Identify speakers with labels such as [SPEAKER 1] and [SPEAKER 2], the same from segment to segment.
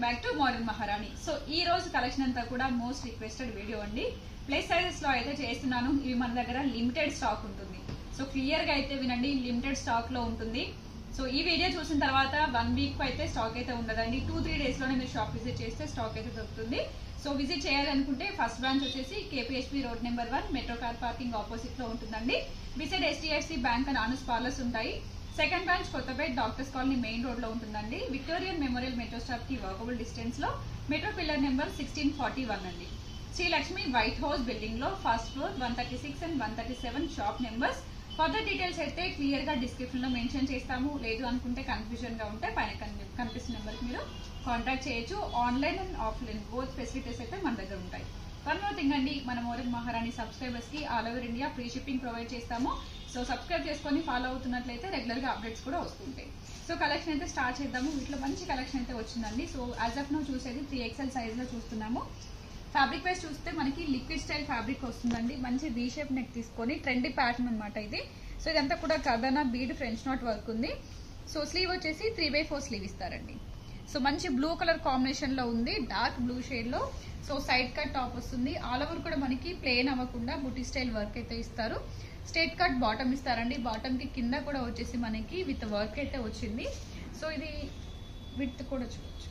[SPEAKER 1] back to modern Maharani so ఈ రోజు collection అంతా కూడా మోస్ట్ రిక్వెస్టెడ్ వీడియో అండి ప్లస్ సైజెస్ లో అయితే చేస్తున్నాను ఇవి మన దగ్గర లిమిటెడ్ స్టాక్ ఉంటుంది సో క్లియర్ గా అయితే వినండి లిమిటెడ్ స్టాక్ లో ఉంటుంది సో ఈ వీడియో చూసిన తర్వాత వన్ వీక్ అయితే స్టాక్ అయితే ఉండదండి టూ త్రీ డేస్ లోనే మీరు షాప్ విజిట్ చేస్తే స్టాక్ అయితే దొరుకుతుంది సో విజిట్ చేయాలనుకుంటే ఫస్ట్ బ్రాంచ్ వచ్చేసి KPHP road number one metro car parking opposite లో ఉంటుందండి బిసైడ్ హెచ్డిఎఫ్సి బ్యాంక్ అండ్ ఆనస్ పార్లర్స్ ఉంటాయి second branch Kothapet doctors colony main road లో ఉంటుందండి విక్టోరియన్ మెమోరియల్ మెట్రో స్టాప్ కి వాకబుల్ డిస్టెన్స్ లో metro pillar number sixteen forty one అండి Sri Lakshmi white house building లో first floor one thirty six and one thirty seven shop numbers further details అయితే clear గా description లో mention చేస్తాము లేదు అనుకుంటే కన్ఫ్యూజన్ గా ఉంటే పైన కని- కనిపిస్తున్న నెంబర్ కి మీరు కాంటాక్ట్ చేయొచ్చు online and offline both facilities అయితే మన దగ్గర ఉంటాయి వన్ మోర్ థింగ్ అండి మన మోరల్ మహారాణి సబ్స్క్రైబర్స్ కి all over India free shipping provide చేస్తాము సో సబ్స్క్రైబ్ చేసుకొని ఫాలో అవుతున్నట్లయితే రెగ్యులర్ గా అప్డేట్స్ కూడా వస్తుంటాయి సో కలెక్షన్ అయితే స్టార్ట్ చేద్దాము వీటిలో మంచి కలెక్షన్ అయితే వచ్చిందండి సో యాజ్ ఆఫ్ నో చూసేది త్రీ ఎక్స్ఎల్ సైజ్ లో చూస్తున్నాము ఫ్యాబ్రిక్ వైజ్ చూస్తే మనకి లిక్విడ్ స్టైల్ ఫ్యాబ్రిక్ వస్తుందండి మంచి వీ షేప్ నెక్ తీసుకొని ట్రెండీ ప్యాటర్న్ అనమాట ఇది సో ఇదంతా కూడా కదనా బీడ్ ఫ్రెంచ్ నాట్ వర్క్ ఉంది సో స్లీవ్ వచ్చేసి త్రీ బై ఫోర్ స్లీవ్ ఇస్తారండి సో మంచి బ్లూ కలర్ కాంబినేషన్ లో ఉంది డార్క్ బ్లూ షేడ్ లో సో సైడ్ కట్ టాప్ వస్తుంది ఆల్ ఓవర్ కూడా మనకి ప్లేన్ అవ్వకుండా బుటీ స్టైల్ వర్క్ అయితే ఇస్తారు స్ట్రేట్ కట్ బాటమ్ ఇస్తారండి బాటమ్ కి కింద కూడా వచ్చేసి మనకి విత్ వర్క్ అయితే వచ్చింది సో ఇది విత్ కూడా చూడొచ్చు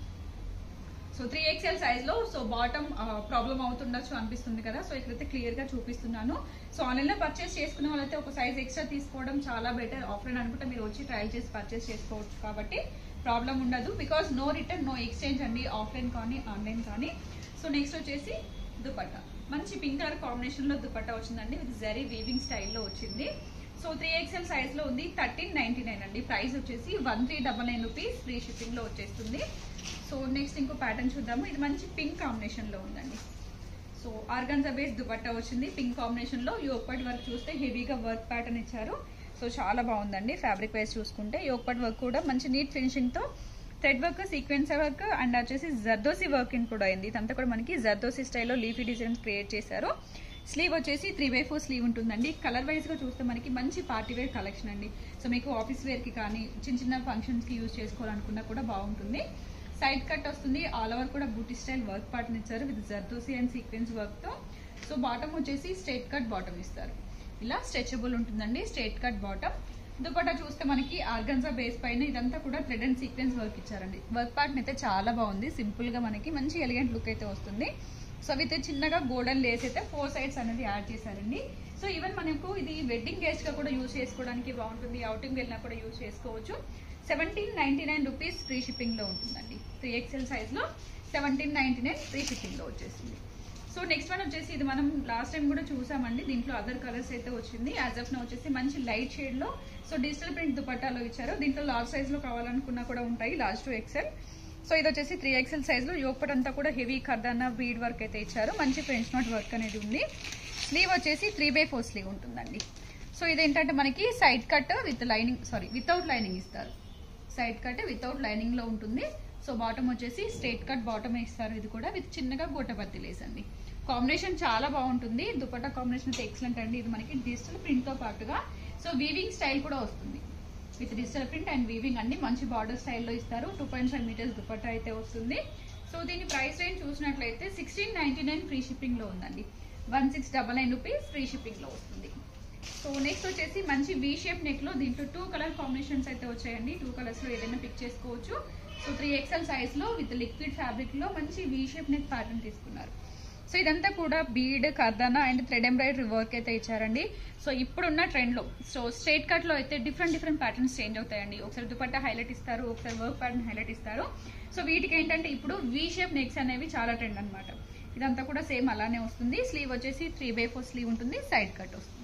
[SPEAKER 1] సో త్రీ ఎక్స్ఎల్ సైజ్ లో సో బాటమ్ ప్రాబ్లం అవుతుండొచ్చు అనిపిస్తుంది కదా సో ఇక్కడైతే క్లియర్ గా చూపిస్తున్నాను సో ఆన్లైన్ లో పర్చేస్ చేసుకునే వాళ్ళైతే ఒక సైజ్ ఎక్స్ట్రా తీసుకోవడం చాలా బెటర్ ఆఫ్లైన్ అనుకుంటే మీరు వచ్చి ట్రయల్ చేసి పర్చేస్ చేసుకోవచ్చు కాబట్టి ప్రాబ్లం ఉండదు because no return no exchange అండి ఆఫ్లైన్ కానీ ఆన్లైన్ కానీ సో నెక్స్ట్ వచ్చేసి దుపట్టా మంచి పింక్ కలర్ కాంబినేషన్ లో దుపట్టా వచ్చిందండి విత్ జరీ వీవింగ్ స్టైల్లో వచ్చింది సో త్రీ ఎక్స్ఎల్ సైజ్ లో ఉంది థర్టీన్ నైన్టీ నైన్ అండి ప్రైస్ వచ్చేసి one three double nine rupees free shipping లో వచ్చేస్తుంది సో నెక్స్ట్ ఇంకో ప్యాటర్న్ చూద్దాము ఇది మంచి పింక్ కాంబినేషన్ లో ఉందండి సో ఆర్గన్జా బేస్ దుపట్టా వచ్చింది పింక్ కాంబినేషన్ లో యోగపట్ వర్క్ చూస్తే హెవీగా వర్క్ ప్యాటర్న్ ఇచ్చారు సో చాలా బాగుందండి ఫ్యాబ్రిక్ వైజ్ చూసుకుంటే యోగపట్ వర్క్ కూడా మంచి నీట్ ఫినిషింగ్ తో thread work sequence work and వచ్చేసి జర్దోసి వర్క్ ఇన్ కూడా అయింది ఇదంతా కూడా మనకి జర్దోసి స్టైల్లో లీఫీ డిజైన్స్ క్రియేట్ చేశారు స్లీవ్ వచ్చేసి త్రీ బై ఫోర్ స్లీవ్ ఉంటుందండి కలర్ వైజ్ గా చూస్తే మనకి మంచి పార్టీ వేర్ కలెక్షన్ అండి సో మీకు ఆఫీస్ వేర్ కి కానీ చిన్న చిన్న ఫంక్షన్స్ కి యూజ్ చేసుకోవాలనుకున్నా కూడా బాగుంటుంది సైడ్ కట్ వస్తుంది ఆల్ ఓవర్ కూడా బూటీ స్టైల్ వర్క్ పార్ట్ని ఇచ్చారు with zardozi and sequence work తో సో బాటమ్ వచ్చేసి స్ట్రైట్ కట్ బాటమ్ ఇస్తారు ఇలా స్ట్రెచబుల్ ఉంటుందండి స్ట్రైట్ కట్ బాటమ్ దుపట్టా చూస్తే మనకి ఆర్గన్జా బేస్ పైన ఇదంతా కూడా థ్రెడ్ అండ్ సీక్వెన్స్ వర్క్ ఇచ్చారండి వర్క్ పార్ట్ అయితే చాలా బాగుంది సింపుల్ గా మనకి మంచి ఎలిగెంట్ లుక్ అయితే వస్తుంది సో విత్ చిన్నగా గోల్డెన్ లేస్ అయితే ఫోర్ సైడ్స్ అనేది యాడ్ చేశారండి సో ఈవెన్ మనకు ఇది వెడ్డింగ్ గెస్ట్ గా కూడా యూజ్ చేసుకోవడానికి బాగుంటుంది అవుటింగ్ వెళ్ళినా కూడా యూజ్ చేసుకోవచ్చు seventeen ninety nine rupees free shipping లో ఉంటుందండి త్రీ ఎక్స్ఎల్ సైజ్ లో seventeen ninety nine free shipping లో వచ్చేసింది సో నెక్స్ట్ వన్ వచ్చేసి ఇది మనం లాస్ట్ టైం కూడా చూసామండి దీంట్లో అదర్ కలర్స్ అయితే వచ్చింది యాజ్ ఆఫ్ నో వచ్చేసి మంచి లైట్ షేడ్ లో సో డిజిటల్ ప్రింట్ దుపట్టాలో ఇచ్చారు దీంట్లో లార్జ్ సైజ్ లో కావాలనుకున్నా కూడా ఉంటాయి లార్జ్ టు ఎక్సెల్ సో ఇది వచ్చేసి త్రీ ఎక్సెల్ సైజ్ లో యోగపట్ అంతా కూడా హెవీ కర్దానా బీడ్ వర్క్ అయితే ఇచ్చారు మంచి ఫ్రెంచ్ నాట్ వర్క్ అనేది ఉంది స్లీవ్ వచ్చేసి త్రీ బై ఫోర్ స్లీవ్ ఉంటుందండి సో ఇదేంటంటే మనకి side cut with lining sorry without lining ఇస్తారు సైడ్ కట్ వితౌట్ లైనింగ్ లో ఉంటుంది సో బాటమ్ వచ్చేసి స్ట్రేట్ కట్ బాటమ్ ఇస్తారు ఇది కూడా విత్ చిన్నగా గోటపత్తి లేస్ అండి కాంబినేషన్ చాలా బాగుంటుంది దుపట్టా కాంబినేషన్ అయితే ఎక్సలెంట్ అండి ఇది మనకి డిజిటల్ ప్రింట్ తో పాటుగా సో వీవింగ్ స్టైల్ కూడా వస్తుంది with digital print and weaving అన్ని మంచి బార్డర్ స్టైల్లో ఇస్తారు two point five meters dupatta అయితే వస్తుంది సో దీని ప్రైస్ రేంజ్ చూసినట్లయితే sixteen ninety nine free shipping లో ఉందండి one six double nine rupees free shipping లో వస్తుంది సో నెక్స్ట్ వచ్చేసి మంచి వీ షేప్ నెక్ లో దీంట్లో టూ కలర్ కాంబినేషన్స్ అయితే వచ్చాయండి టూ కలర్స్ లో ఏదైనా పిక్ చేసుకోవచ్చు సో త్రీ ఎక్స్ఎల్ సైజ్ లో విత్ లిక్విడ్ ఫ్యాబ్రిక్ లో మంచి వీ షేప్ నెక్ ప్యాటర్న్ తీసుకున్నారు సో ఇదంతా కూడా బీడ్ కర్దానా అండ్ థ్రెడ్ ఎంబ్రాయిడరీ వర్క్ అయితే ఇచ్చారండి సో ఇప్పుడున్న ట్రెండ్ లో సో స్ట్రైట్ కట్ లో అయితే డిఫరెంట్ డిఫరెంట్ ప్యాటర్న్స్ చేంజ్ అవుతాయండి ఒకసారి దుపట్టా హైలైట్ ఇస్తారు ఒకసారి వర్క్ ప్యాటర్న్ హైలైట్ ఇస్తారు సో వీటికి ఏంటంటే ఇప్పుడు వీ షేప్ నెక్స్ అనేవి చాలా ట్రెండ్ అన్నమాట ఇదంతా కూడా సేమ్ అలానే వస్తుంది స్లీవ్ వచ్చేసి త్రీ బై ఫోర్ స్లీవ్ ఉంటుంది సైడ్ కట్ వస్తుంది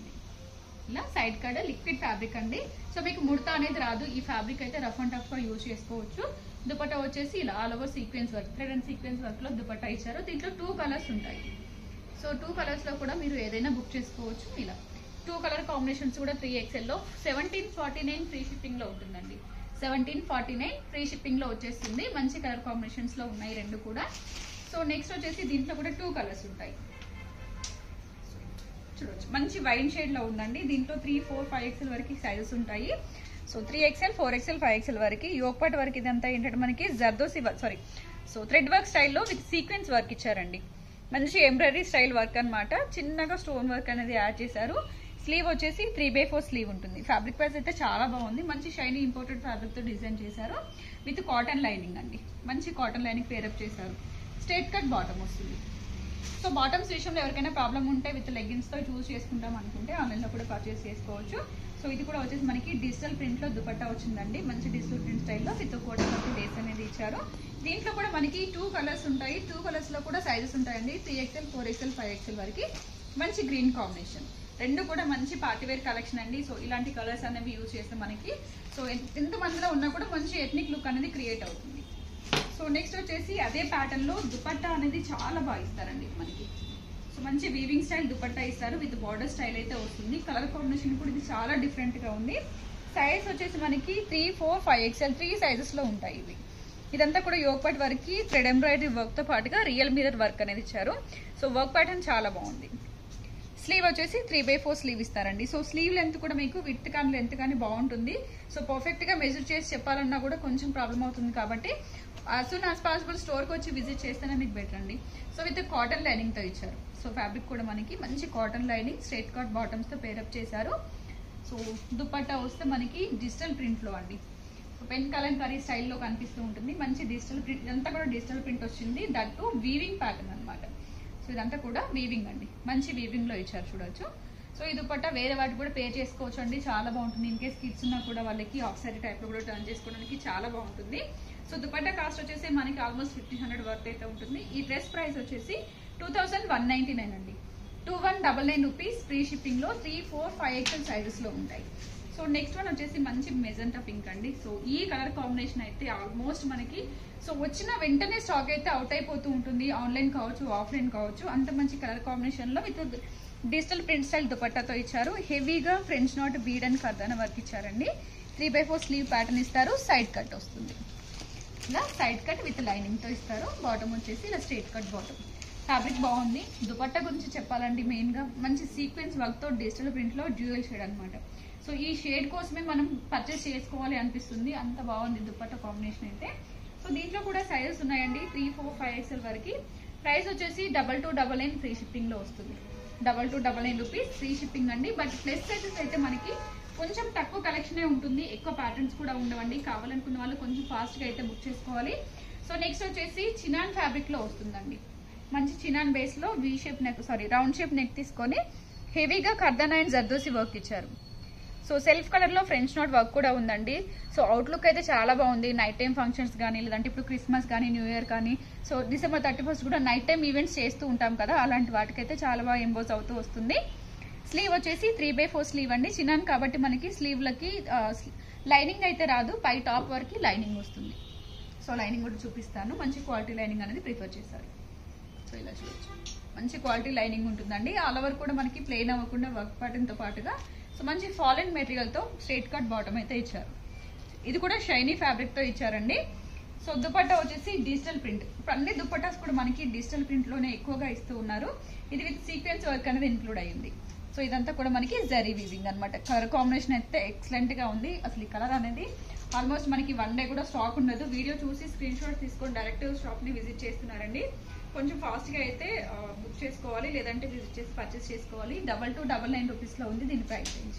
[SPEAKER 1] ఇలా సైడ్ కట్ లిక్విడ్ ఫ్యాబ్రిక్ అండి సో మీకు ముడత అనేది రాదు ఈ ఫ్యాబ్రిక్ అయితే రఫ్ అండ్ టఫ్ గా యూజ్ చేసుకోవచ్చు దుపట్టా వచ్చేసి ఇలా all over sequence work thread and sequence work లో దుపట్టా ఇచ్చారు దీంట్లో టూ కలర్స్ ఉంటాయి సో టూ కలర్స్ లో కూడా మీరు ఏదైనా బుక్ చేసుకోవచ్చు ఇలా టూ కలర్ కాంబినేషన్స్ కూడా త్రీ ఎక్స్ఎల్ లో seventeen forty nine free shipping లో ఉంటుందండి seventeen forty nine free shipping లో వచ్చేస్తుంది మంచి కలర్ కాంబినేషన్స్ లో ఉన్నాయి రెండు కూడా సో నెక్స్ట్ వచ్చేసి దీంట్లో కూడా టూ కలర్స్ ఉంటాయి చూడొచ్చు మంచి వైన్ షేడ్ లో ఉందండి దీంట్లో త్రీ ఫోర్ ఫైవ్ ఎక్స్ఎల్ వరకు సైజెస్ ఉంటాయి so three XL four XL five XL వరకు యోగపాటి వరకు ఇదంతా ఏంటంటే మనకి zardozi sorry so thread work స్టైల్లో విత్ సీక్వెన్స్ వర్క్ ఇచ్చారండి మంచి ఎంబ్రాయిడరీ స్టైల్ వర్క్ అన్నమాట చిన్నగా స్టోన్ వర్క్ అనేది యాడ్ చేశారు స్లీవ్ వచ్చేసి త్రీ బై ఫోర్ స్లీవ్ ఉంటుంది ఫ్యాబ్రిక్ వైజ్ అయితే చాలా బాగుంది మంచి షైనీ ఇంపోర్టెడ్ ఫ్యాబ్రిక్ తో డిజైన్ చేశారు విత్ కాటన్ లైనింగ్ అండి మంచి కాటన్ లైనింగ్ పేరప్ చేశారు స్ట్రేట్ కట్ బాటమ్ వస్తుంది సో బాటమ్స్ విషయంలో ఎవరికైనా ప్రాబ్లం ఉంటే విత్ లెగ్గిన్స్ తో చూస్ చేసుకుంటాం అనుకుంటే ఆన్లైన్ లో కూడా పర్చేస్ చేసుకోవచ్చు సో ఇది కూడా వచ్చేసి మనకి డిజిటల్ ప్రింట్ లో దుపట్టా వచ్చిందండి మంచి డిజిటల్ ప్రింట్ స్టైల్లో విత్ కోట వర్క్ లేస్ అనేది ఇచ్చారు దీంట్లో కూడా మనకి టూ కలర్స్ ఉంటాయి టూ కలర్స్ లో కూడా సైజెస్ ఉంటాయండి three XL four XL five XL వరకు మంచి గ్రీన్ కాంబినేషన్ రెండు కూడా మంచి పార్టీవేర్ కలెక్షన్ అండి సో ఇలాంటి కలర్స్ అనేవి యూజ్ చేస్తే మనకి సో ఎంత మందిలో ఉన్నా కూడా మంచి ఎథ్నిక్ లుక్ అనేది క్రియేట్ అవుతుంది సో నెక్స్ట్ వచ్చేసి అదే ప్యాటర్న్ లో దుపట్టా అనేది చాలా బాగా ఇస్తారండి మనకి సో మంచి వీవింగ్ స్టైల్ దుపట్టా ఇస్తారు విత్ బార్డర్ స్టైల్ అయితే వస్తుంది కలర్ కాంబినేషన్ కూడా ఇది చాలా డిఫరెంట్ గా ఉంది సైజ్ వచ్చేసి మనకి three four five XL three sizes లో ఉంటాయి ఇవి ఇదంతా కూడా యోగపాట్ వర్క్ థ్రెడ్ ఎంబ్రాయిడరీ వర్క్ తో పాటుగా రియల్ మిరర్ వర్క్ అనేది ఇచ్చారు సో వర్క్ ప్యాటర్న్ చాలా బాగుంది స్లీవ్ వచ్చేసి త్రీ బై ఫోర్ స్లీవ్ ఇస్తారండి సో స్లీవ్ లెంత్ కూడా మీకు విత్ కానీ లెంత్ కానీ బాగుంటుంది సో పర్ఫెక్ట్ గా మెజర్ చేసి చెప్పాలన్నా కూడా కొంచెం ప్రాబ్లం అవుతుంది కాబట్టి యాజ్ సూన్ యాజ్ పాసిబుల్ స్టోర్కి వచ్చి విజిట్ చేస్తేనే మీకు బెటర్ అండి సో విత్ కాటన్ లైనింగ్ తో ఇచ్చారు సో ఫ్యాబ్రిక్ కూడా మనకి మంచి cotton lining straight cut bottoms తో పేరప్ చేశారు సో దుపట్టా వస్తే మనకి డిజిటల్ ప్రింట్ లో అండి పెన్ కలంకారీ స్టైల్లో కనిపిస్తూ ఉంటుంది మంచి డిజిటల్ ప్రింట్ ఇదంతా కూడా డిజిటల్ ప్రింట్ వచ్చింది దట్ టు వీవింగ్ ప్యాటర్న్ అన్నమాట సో ఇదంతా కూడా వీవింగ్ అండి మంచి వీవింగ్ లో ఇచ్చారు చూడొచ్చు సో ఈ దుపట్టా వేరే వాటి కూడా పే చేసుకోవచ్చు అండి చాలా బాగుంటుంది ఇన్ కేస్ కిడ్స్ ఉన్నా కూడా వాళ్ళకి ఆఫ్ సారీ టైప్ లో కూడా టర్న్ చేసుకోవడానికి చాలా బాగుంటుంది సో దుపట్టా కాస్ట్ వచ్చేసి మనకి ఆల్మోస్ట్ ఫిఫ్టీన్ హండ్రెడ్ వర్త్ అయితే ఉంటుంది ఈ డ్రెస్ ప్రైస్ వచ్చేసి two thousand one ninety nine అండి two one double nine rupees free shipping లో three four five XL sizes లో ఉంటాయి సో నెక్స్ట్ వన్ వచ్చేసి మంచి మెజెంటా పింక్ అండి సో ఈ కలర్ కాంబినేషన్ అయితే ఆల్మోస్ట్ మనకి సో వచ్చిన వెంటనే స్టాక్ అయితే అవుట్ అయిపోతూ ఉంటుంది ఆన్లైన్ కావచ్చు ఆఫ్లైన్ కావచ్చు అంత మంచి కలర్ కాంబినేషన్ లో విత్ డిజిటల్ ప్రింట్ స్టైల్ దుపట్టాతో ఇచ్చారు హెవీగా ఫ్రెంచ్ నాట్ బీడ్ అండ్ కర్దాన వర్క్ ఇచ్చారండి three by four sleeve pattern ఇస్తారు సైడ్ కట్ వస్తుంది ఇలా సైడ్ కట్ విత్ లైనింగ్ తో ఇస్తారు బాటమ్ వచ్చేసి ఇలా స్ట్రేట్ కట్ బాటమ్ ఫ్యాబ్రిక్ బాగుంది దుపట్టా గురించి చెప్పాలంటే మెయిన్ గా మంచి సీక్వెన్స్ వర్క్ తో డిజిటల్ ప్రింట్ లో డ్యూయల్ షేడ్ అన్నమాట సో ఈ షేడ్ కోసమే మనం పర్చేస్ చేసుకోవాలి అనిపిస్తుంది అంత బాగుంది దుపట్టా కాంబినేషన్ అయితే సో దీంట్లో కూడా సైజెస్ ఉన్నాయండి త్రీ ఫోర్ ఫైవ్ ఎక్స్ఎల్ వరకు ప్రైస్ వచ్చేసి double two double nine free shipping లో వస్తుంది double two double nine rupees free shipping అండి బట్ ప్లస్ సైజెస్ అయితే మనకి కొంచెం తక్కువ కలెక్షనే ఉంటుంది ఎక్కువ ప్యాటర్న్స్ కూడా ఉండవండి కావాలనుకున్న వాళ్ళు కొంచెం ఫాస్ట్ గా అయితే బుక్ చేసుకోవాలి సో నెక్స్ట్ వచ్చేసి చినాన్ ఫ్యాబ్రిక్ లో వస్తుందండి మంచి చినాన్ బేస్ లో V shape neck sorry round shape neck తీసుకొని హెవీగా కర్దనా అండ్ జర్దోసి వర్క్ ఇచ్చారు సో సెల్ఫ్ కలర్ లో ఫ్రెంచ్ నోట్ వర్క్ కూడా ఉందండి సో అవుట్లుక్ అయితే చాలా బాగుంది నైట్ టైం ఫంక్షన్స్ కానీ లేదంటే ఇప్పుడు క్రిస్మస్ కానీ న్యూ ఇయర్ కానీ సో డిసెంబర్ థర్టీ ఫస్ట్ కూడా నైట్ టైం ఈవెంట్స్ చేస్తూ ఉంటాం కదా అలాంటి వాటికైతే చాలా బాగా ఎంబోజ్ అవుతూ వస్తుంది స్లీవ్ వచ్చేసి త్రీ బై ఫోర్ స్లీవ్ అండి చిన్నాను కాబట్టి మనకి స్లీవ్లకి లైనింగ్ అయితే రాదు పై టాప్ వరకు లైనింగ్ వస్తుంది సో లైనింగ్ కూడా చూపిస్తాను మంచి క్వాలిటీ లైనింగ్ అనేది ప్రిఫర్ చేశారు సో ఇలా చూడొచ్చు మంచి క్వాలిటీ లైనింగ్ ఉంటుందండి ఆల్ ఓవర్ కూడా మనకి ప్లెయిన్ అవ్వకుండా వర్క్ ప్యాటర్న్ తో పాటుగా సో మంచి ఫాలెన్ మెటీరియల్ తో స్ట్రేట్ కట్ బాటమ్ అయితే ఇచ్చారు ఇది కూడా షైనీ ఫ్యాబ్రిక్ తో ఇచ్చారండి సో దుపట్టా వచ్చేసి డిజిటల్ ప్రింట్ ఇప్పుడు అన్ని దుపట్టాస్ కూడా మనకి డిజిటల్ ప్రింట్ లోనే ఎక్కువగా ఇస్తూ ఉన్నారు ఇది విత్ సీక్వెన్స్ వర్క్ అనేది ఇంక్లూడ్ అయ్యింది సో ఇదంతా కూడా మనకి జరీ వీవింగ్ అనమాట కలర్ కాంబినేషన్ అయితే ఎక్సలెంట్ గా ఉంది అసలు ఈ కలర్ అనేది ఆల్మోస్ట్ మనకి వన్ డే కూడా స్టాక్ ఉండదు వీడియో చూసి స్క్రీన్ షాట్ తీసుకొని డైరెక్ట్ షాప్ ని విజిట్ చేస్తున్నారండి కొంచెం ఫాస్ట్ గా అయితే బుక్ చేసుకోవాలి లేదంటే విజిట్ చేసి పర్చేస్ చేసుకోవాలి double two double nine rupees లో ఉంది దీని ప్రైస్ రేంజ్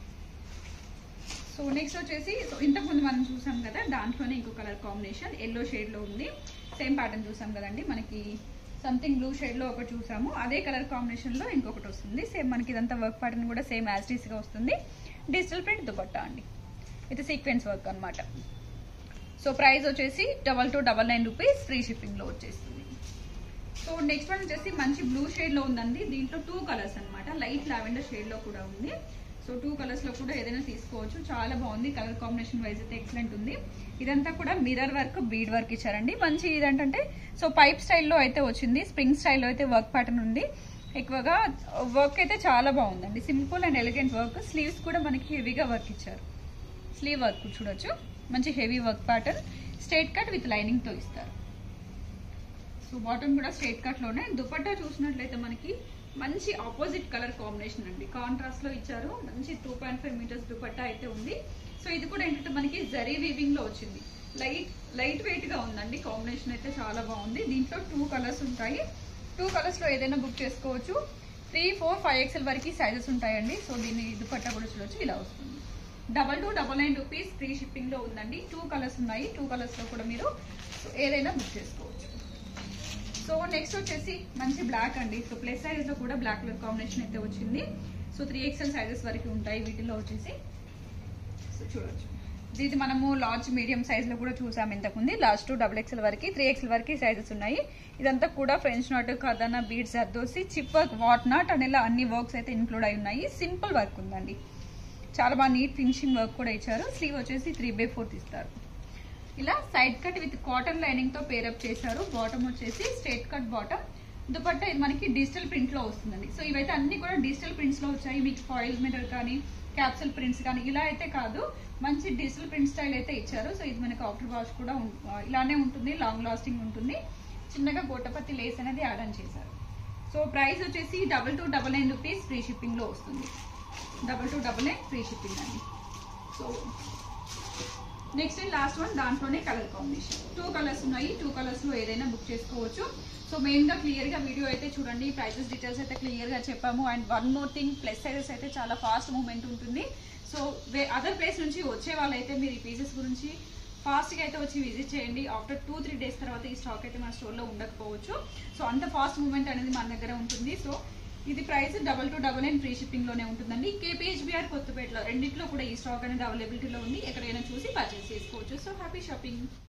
[SPEAKER 1] సో నెక్స్ట్ వచ్చేసి సో ఇంతకుముందు మనం చూసాం కదా దాంట్లోనే ఇంకో కలర్ కాంబినేషన్ ఎల్లో షేడ్ లో ఉంది సేమ్ ప్యాటర్న్ చూసాం కదండి మనకి సంథింగ్ బ్లూ షేడ్ లో ఒకటి చూసాము అదే కలర్ కాంబినేషన్ లో ఇంకొకటి వస్తుంది సేమ్ మనకి ఇదంతా వర్క్ ప్యాటర్న్ కూడా సేమ్ యాజ్ గా వస్తుంది డిజిటల్ ప్రింట్ దుపట్టా అండి ఇది సీక్వెన్స్ వర్క్ అన్నమాట సో ప్రైస్ వచ్చేసి double two double nine rupees free shipping లో వచ్చేస్తుంది సో నెక్స్ట్ వన్ వచ్చేసి మంచి బ్లూ షేడ్ లో ఉందండి దీంట్లో టూ కలర్స్ అన్నమాట లైట్ లావెండర్ షేడ్ లో కూడా ఉంది సో టూ కలర్స్ లో కూడా ఏదైనా తీసుకోవచ్చు చాలా బాగుంది కలర్ కాంబినేషన్ వైజ్ అయితే ఎక్సలెంట్ ఉంది ఇదంతా కూడా మిర్రర్ వర్క్ బీడ్ వర్క్ ఇచ్చారండి మంచి ఇదేంటంటే సో పైప్ స్టైల్లో అయితే వచ్చింది స్ప్రింగ్ స్టైల్లో అయితే వర్క్ ప్యాటర్న్ ఉంది ఎక్కువగా వర్క్ అయితే చాలా బాగుందండి simple and elegant work sleeves కూడా మనకి హెవీగా వర్క్ ఇచ్చారు స్లీవ్ వర్క్ చూడొచ్చు మంచి heavy work pattern straight cut with lining తో ఇస్తారు సో బాటమ్ కూడా స్ట్రైట్ కట్ లోనే దుపట్టా చూసినట్లయితే మనకి మంచి ఆపోజిట్ కలర్ కాంబినేషన్ అండి కాంట్రాస్ట్ లో ఇచ్చారు మంచి two point five meters dupatta అయితే ఉంది సో ఇది కూడా ఏంటంటే మనకి జరీ వీవింగ్ లో వచ్చింది లైట్ లైట్ వెయిట్ గా ఉందండి కాంబినేషన్ అయితే చాలా బాగుంది దీంట్లో టూ కలర్స్ ఉంటాయి టూ కలర్స్ లో ఏదైనా బుక్ చేసుకోవచ్చు త్రీ ఫోర్ ఫైవ్ ఎక్స్ఎల్ వరకు సైజెస్ ఉంటాయండి సో దీన్ని దుపట్టా కూడా చూడొచ్చు ఇలా వస్తుంది double two double nine rupees free shipping లో ఉందండి టూ కలర్స్ ఉన్నాయి టూ కలర్స్ లో కూడా మీరు సో ఏదైనా బుక్ చేసుకోవచ్చు సో నెక్స్ట్ వచ్చేసి మంచి బ్లాక్ అండి సో ప్లస్ సైజ్ లో కూడా బ్లాక్ కలర్ కాంబినేషన్ అయితే వచ్చింది సో త్రీ ఎక్స్ఎల్ సైజెస్ వరకు ఉంటాయి వీటిలో వచ్చేసి సో చూడొచ్చు ఇది మనము లార్జ్ మీడియం సైజ్ లో కూడా చూసాం ఇంతకుముందు లాస్ట్ టూ డబుల్ ఎక్స్ఎల్ వరకు త్రీ ఎక్స్ఎల్ వరకు సైజెస్ ఉన్నాయి ఇదంతా కూడా ఫ్రెంచ్ నాట్ కథన బీడ్స్ అద్దోసి చిప్ వర్క్ వాట్ నాట్ అని ఇలా అన్ని వర్క్స్ అయితే ఇంక్లూడ్ అయి ఉన్నాయి సింపుల్ వర్క్ ఉందండి చాలా బాగా నీట్ ఫినిషింగ్ వర్క్ కూడా ఇచ్చారు స్లీవ్ వచ్చేసి త్రీ బై ఫోర్త్ ఇస్తారు ఇలా side cut with cotton lining తో పేరప్ చేశారు బాటమ్ వచ్చేసి స్ట్రేట్ కట్ బాటమ్ దుపట్టా ఇది మనకి డిజిటల్ ప్రింట్ లో వస్తుందండి సో ఇవైతే అన్ని కూడా డిజిటల్ ప్రింట్స్ లో వచ్చాయి మీకు ఫాయిల్ మీటర్ కానీ క్యాప్సూల్ ప్రింట్స్ కానీ ఇలా అయితే కాదు మంచి డిజిటల్ ప్రింట్ స్టైల్ అయితే ఇచ్చారు సో ఇది మనకి ఆఫ్టర్ వాష్ కూడా ఉం- ఆ, ఇలానే ఉంటుంది లాంగ్ లాస్టింగ్ ఉంటుంది చిన్నగా గోటపత్తి లేస్ అనేది యాడ్ ఆన్ చేశారు సో ప్రైస్ వచ్చేసి double two double nine rupees free shipping లో వస్తుంది double two double nine free shipping అండి so next and last one దాంట్లోనే కలర్ కాంబినేషన్ టూ కలర్స్ ఉన్నాయి టూ కలర్స్ లో ఏదైనా బుక్ చేసుకోవచ్చు సో మెయిన్ గా క్లియర్ గా వీడియో అయితే చూడండి ప్రైసెస్ డీటెయిల్స్ అయితే క్లియర్ గా చెప్పాము and one more thing plus sizes అయితే చాలా ఫాస్ట్ మూవ్మెంట్ ఉంటుంది సో అదర్ ప్లేస్ నుంచి వచ్చే వాళ్ళైతే మీరు ఈ పీసెస్ గురించి ఫాస్ట్గా అయితే వచ్చి విజిట్ చేయండి ఆఫ్టర్ టూ త్రీ డేస్ తర్వాత ఈ స్టాక్ అయితే మన స్టోర్లో ఉండకపోవచ్చు సో అంత ఫాస్ట్ మూవ్మెంట్ అనేది మన దగ్గర ఉంటుంది సో ఇది price double two double nine free shipping లోనే ఉంటుందండి కేపీహెచ్బిఆర్ కొత్తపేటలో రెండిట్లో కూడా ఈ స్టాక్ అనేది అవైలబిలిటీలో ఉంది ఎక్కడైనా చూసి పర్చేస్ చేసుకోవచ్చు సో హ్యాపీ షాపింగ్